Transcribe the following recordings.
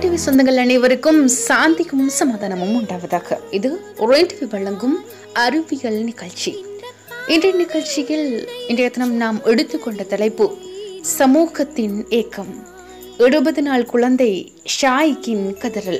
TV சொந்தங்கள் அனைவருக்கும் சாந்தியும் சமாதானமும் உண்டாவதாக இது ஒரேன் டிவி வழங்கும் அறிவியல் நிகழ்ச்சி இன்றைய நிகழ்ச்சியில் இன்றைய தினம் நாம் எடுத்துக்கொண்ட தலைப்பு சமூகத்தின் ஏக்கம் எழுபது நாள் குழந்தை ஷாய்கின் கதறல்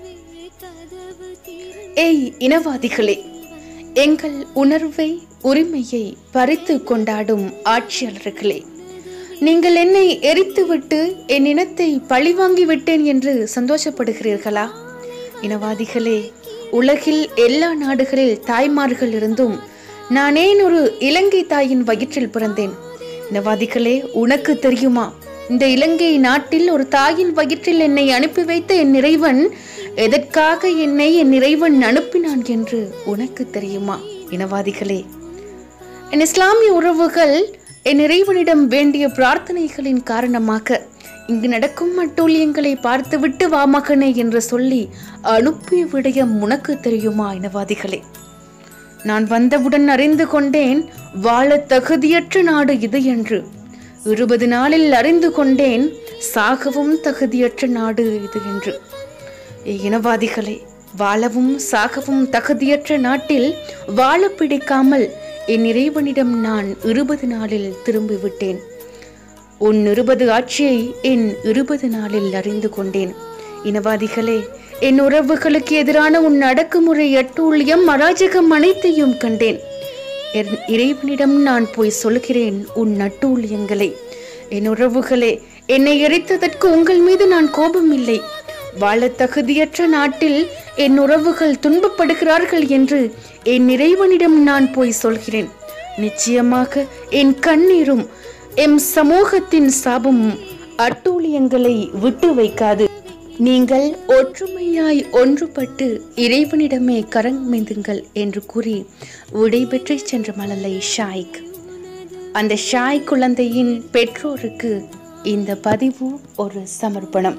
ஏய் இனவாதிகளே எங்கள் உணர்வை உரிமையை பறித்து கொண்டாடும் ஆட்சியாளர்களே நீங்கள் என்னை எரித்துவிட்டு என் இனத்தை பழிவாங்கி விட்டேன் என்று சந்தோஷப்படுகிறீர்களா இனவாதிகளே உலகில் எல்லா நாடுகளில் தாய்மார்கள் இருந்தும் நான் ஏன் ஒரு இலங்கை தாயின் வயிற்றில் பிறந்தேன் இனவாதிகளே உனக்கு தெரியுமா இந்த இலங்கை நாட்டில் ஒரு தாயின் வயிற்றில் என்னை அனுப்பி வைத்த என் இறைவன் எதற்காக என்னை என் இறைவன் அனுப்பினான் என்று உனக்கு தெரியுமா இனவாதிகளே என் இஸ்லாமிய உறவுகள் என் இறைவனிடம் வேண்டிய பிரார்த்தனைகளின் காரணமாக இங்கு நடக்கும் அட்டூழியங்களை பார்த்துவிட்டு வா மகனே என்று சொல்லி அனுப்பிய விடயம் உனக்கு தெரியுமா இனவாதிகளே நான் வந்தவுடன் அறிந்து கொண்டேன் வாழ தகுதியற்ற நாடு இது என்று இருபது நாளில் அறிந்து கொண்டேன் சாகவும் தகுதியற்ற நாடு இது என்று ஏ இனவாதிகளே வாழவும் சாகவும் தகுதியற்ற நாட்டில் வாழ பிடிக்காமல் என் இறைவனிடம் நான் இருபது நாளில் திரும்பிவிட்டேன் உன் இருபது ஆட்சியை என் இருபது நாளில் அறிந்து கொண்டேன் இனவாதிகளே என் உறவுகளுக்கு எதிரான உன் அடக்குமுறை அட்டூழியம் அராஜகம் அனைத்தையும் கண்டேன் என் இறைவனிடம் நான் போய் சொல்கிறேன் உன் அட்டூழியங்களை என் உறவுகளே என்னை எரித்ததற்கு உங்கள் மீது நான் கோபம் இல்லை வாழ தகுதியற்ற நாட்டில் என் உறவுகள் துன்பப்படுகிறார்கள் என்று என் இறைவனிடம் நான் போய் சொல்கிறேன் நிச்சயமாக என் கண்ணீரும் எம் சமூகத்தின் சாபமும் அட்டூழியங்களை விட்டு வைக்காது நீங்கள் ஒற்றுமையாய் ஒன்றுபட்டு இறைவனிடமே கரங்கமைந்துங்கள் என்று கூறி விடைபெற்று சென்ற மலலை ஷாய்க் அந்த ஷாய் குழந்தையின் பெற்றோருக்கு இந்த பதிவு ஒரு சமர்ப்பணம்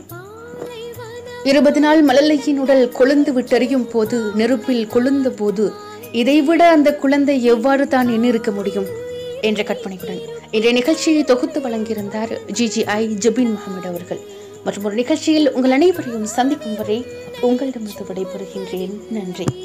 இருபது நாள் மலலையின் உடல் கொழுந்து விட்டறியும் போது நெருப்பில் கொழுந்த போது இதைவிட அந்த குழந்தை எவ்வாறு தான் எண்ணிருக்க முடியும் என்ற கற்பனையுடன் இன்றைய நிகழ்ச்சியை தொகுத்து வழங்கியிருந்தார் ஜிஜிஐ ஜபின் முகமது அவர்கள் மற்றும் ஒரு நிகழ்ச்சியில் உங்கள் அனைவரையும் சந்திக்கும் வரை உங்களிடமிருந்து விடைபெறுகின்றேன் நன்றி